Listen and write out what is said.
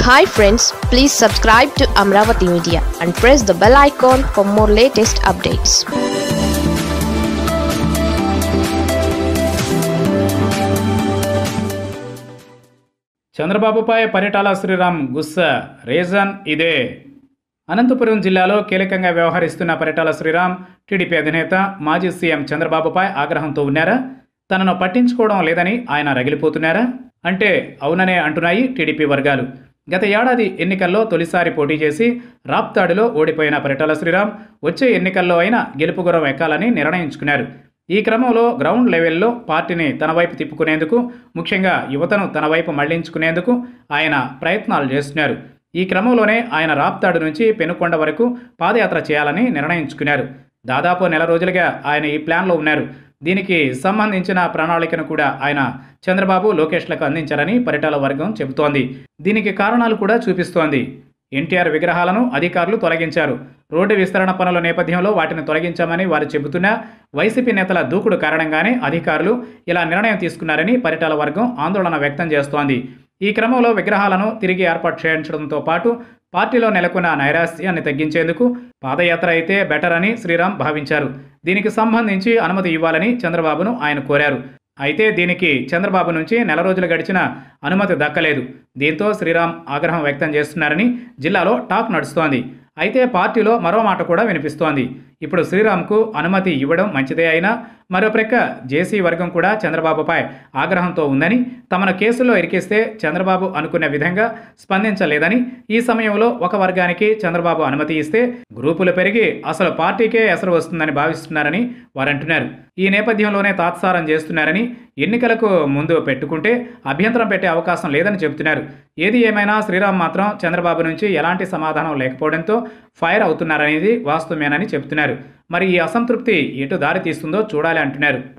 hi friends please subscribe to Amaravati media and press the bell icon for more latest updates చంద్రబాబుపై Paritala Sriram గుస్స reason ఇదే అనంతపురం జిల్లాలో కీలకంగా వ్యవహరిస్తున్న Paritala Sriram TDP అధినేత మాజీ సీఎం చంద్రబాబుపై ఆగ్రహంతో ఉన్నారా తనను పట్టించుకోవడం లేదని ఆయన రగిలిపోతున్నారా అంటే అవుననే అంటున్నాయి టీడీపీ వర్గాలు గత ఏడాది ఎన్నికల్లో తొలిసారి పోటీ చేసి రాప్తాడులో ఓడిపోయిన పరిటాల శ్రీరామ్ వచ్చే ఎన్నికల్లో అయినా గెలుపు గురం ఎక్కాలని నిర్ణయించుకున్నారు ఈ క్రమంలో గ్రౌండ్ లెవెల్లో పార్టీని తన వైపు తిప్పుకునేందుకు ముఖ్యంగా యువతను తన వైపు మళ్లించుకునేందుకు ఆయన ప్రయత్నాలు చేస్తున్నారు ఈ క్రమంలోనే ఆయన రాప్తాడు నుంచి పెనుకొండ వరకు పాదయాత్ర చేయాలని నిర్ణయించుకున్నారు దాదాపు నెల రోజులుగా ఆయన ఈ ప్లాన్లో ఉన్నారు దీనికి సంబంధించిన ప్రణాళికను కూడా ఆయన చంద్రబాబు లోకేష్లకు అందించారని పరిటాల వర్గం చెబుతోంది దీనికి కారణాలు కూడా చూపిస్తోంది ఎన్టీఆర్ విగ్రహాలను అధికారులు తొలగించారు రోడ్డు విస్తరణ పనుల నేపథ్యంలో వాటిని తొలగించామని వారు చెబుతున్నా వైసీపీ నేతల దూకుడు కారణంగానే అధికారులు ఇలా నిర్ణయం తీసుకున్నారని పరిటాల వర్గం ఆందోళన వ్యక్తం చేస్తోంది ఈ క్రమంలో విగ్రహాలను తిరిగి ఏర్పాటు చేయించడంతో పాటు పార్టీలో నెలకొన్న నైరాస్యాన్ని తగ్గించేందుకు పాదయాత్ర అయితే బెటర్ అని శ్రీరామ్ భావించారు దీనికి సంబంధించి అనుమతి ఇవ్వాలని చంద్రబాబును ఆయన కోరారు అయితే దీనికి చంద్రబాబు నుంచి నెల రోజులు గడిచిన అనుమతి దక్కలేదు దీంతో శ్రీరామ్ ఆగ్రహం వ్యక్తం చేస్తున్నారని జిల్లాలో టాక్ నడుస్తోంది అయితే పార్టీలో మరో మాట కూడా వినిపిస్తోంది ఇప్పుడు శ్రీరామ్కు అనుమతి ఇవ్వడం మంచిదే అయినా మరో ప్రక్క జేసీ వర్గం కూడా చంద్రబాబుపై ఆగ్రహంతో ఉందని తమను కేసులో ఇరికిస్తే చంద్రబాబు అనుకున్న విధంగా స్పందించలేదని ఈ సమయంలో ఒక వర్గానికి చంద్రబాబు అనుమతి ఇస్తే గ్రూపులు పెరిగి అసలు పార్టీకే ఎసరు వస్తుందని భావిస్తున్నారని వారంటున్నారు ఈ నేపథ్యంలోనే తాత్సారం చేస్తున్నారని ఎన్నికలకు ముందు పెట్టుకుంటే అభ్యంతరం పెట్టే అవకాశం లేదని చెబుతున్నారు ఏది ఏమైనా శ్రీరామ్ మాత్రం చంద్రబాబు నుంచి ఎలాంటి సమాధానం లేకపోవడంతో ఫైర్ అవుతున్నారనేది వాస్తవమేనని చెబుతున్నారు మరి ఈ అసంతృప్తి ఎటు దారి తీస్తుందో చూడాలి అంటున్నారు